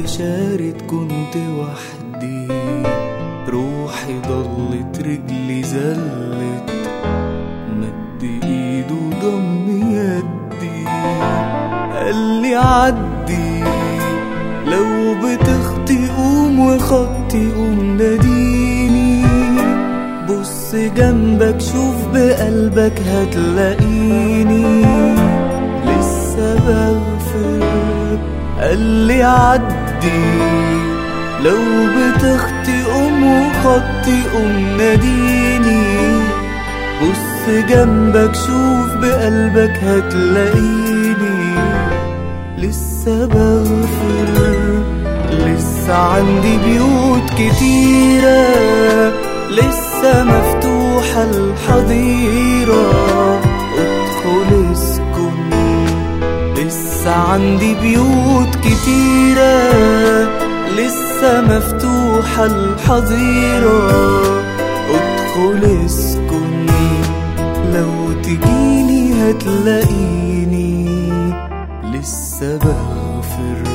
اللي شارد كنت وحدي روحي ضلت رجلي زلت مد ايده ضم يدي قال لي عدي لو بتخطي قوم وخطي قوم ناديني بص جنبك شوف بقلبك هتلاقيني لسه بغفر قال لي عدي لو بتخطي قوم وخطي قوم ناديني بص جنبك شوف بقلبك هتلاقيني لسه بغفر لسه عندي بيوت كتيرة لسه مفتوحة الحظيرة ادخل اسكن لسه عندي بيوت كتيرة لسه مفتوحة الحظيرة ادخل اسكن لو تجيني هتلاقيني لسه بغفر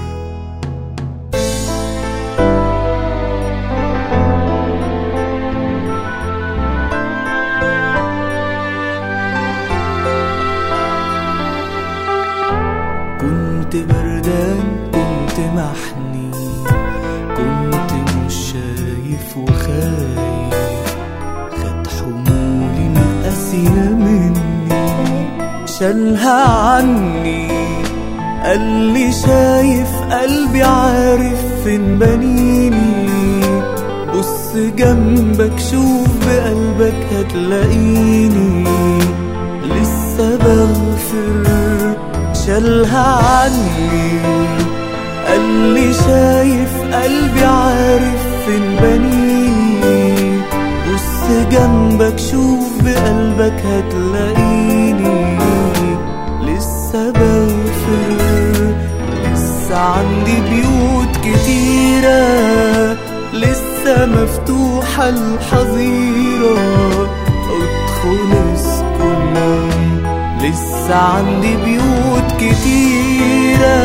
كنت بردان كنت محني كنت مش شايف وخايف خد حمولي مقاسية مني شالها عني قال لي شايف قلبي عارف فين بنيني بص جنبك شوف بقلبك هتلاقيني لسه بغفر شالها عني قال لي شايف قلبي عارف فين بنيني بص جنبك شوف بقلبك هتلاقيني لسه بغفر لسه عندي بيوت كتيرة لسه مفتوحة الحظيرة ادخل اسكن لسه عندي بيوت كتيرة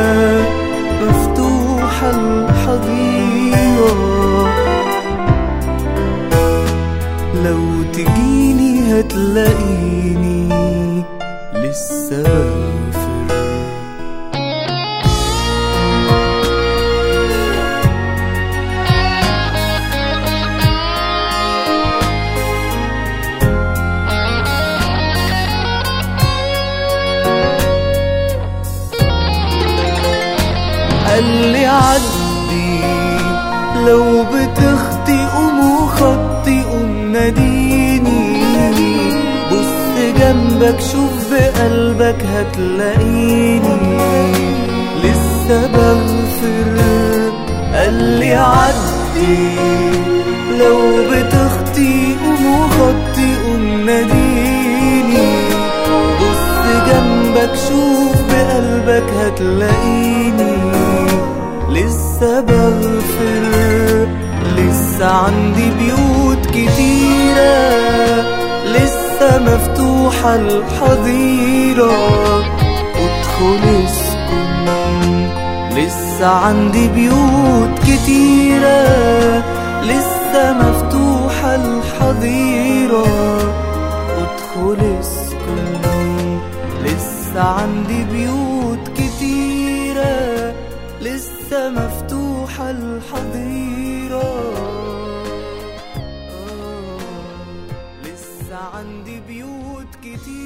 مفتوحة الحظيرة لو تجيني هتلاقيني لسه بغفر قال لي عدي لو بتخطي قوم وخطي قوم ناديني بص جنبك شوف بقلبك هتلاقيني لسه بغفر قال لي عدي لو بتخطي قوم وخطي قوم ناديني بص جنبك شوف بقلبك هتلاقيني لسه بغفر لسه عندي بيوت كتيرة لسه مفتوحة الحظيرة ادخل اسكن لسه عندي بيوت كتيرة لسه مفتوحة الحظيرة ادخل اسكن لسه عندي بيوت كتيرة لسه مفتوحة الحظيرة آه، لسه عندي بيوت كتيرة